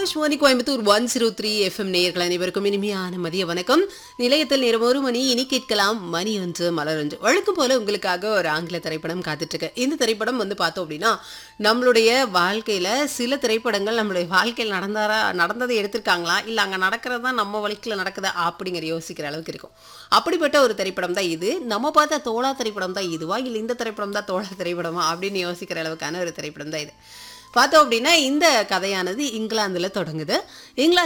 Akashvani Coimbatore one zero three FM நேயர்கள் அனைவருக்கும் இனிமையான மதிய வணக்கம் நிலையத்தில் நேரம் ஒரு மணி இனி கேட்கலாம் மணி ஒன்று மலர் ஒன்று வழக்கம் போல உங்களுக்காக ஒரு ஆங்கில திரைப்படம் காத்துட்டு இருக்கு இந்த திரைப்படம் வந்து பார்த்தோம் அப்படின்னா நம்மளுடைய வாழ்க்கையில சில திரைப்படங்கள் நம்மளுடைய வாழ்க்கையில் நடந்தாரா நடந்ததை எடுத்திருக்காங்களா இல்லை அங்கே நடக்கிறது தான் நம்ம வாழ்க்கையில் நடக்குதா அப்படிங்கிற யோசிக்கிற அளவுக்கு இருக்கும் அப்படிப்பட்ட ஒரு திரைப்படம் தான் இது நம்ம பார்த்த தோழா திரைப்படம் தான் இதுவா இல்லை இந்த திரைப்படம் தான் தோழா திரைப்படமா அப்படின்னு யோசிக்கிற அளவுக்கான ஒரு திரைப்படம் தான் இது பார்த்தோம் அப்படின்னா இந்த கதையானது இங்கிலாந்துல தொடங்குது இங்கிலாந்து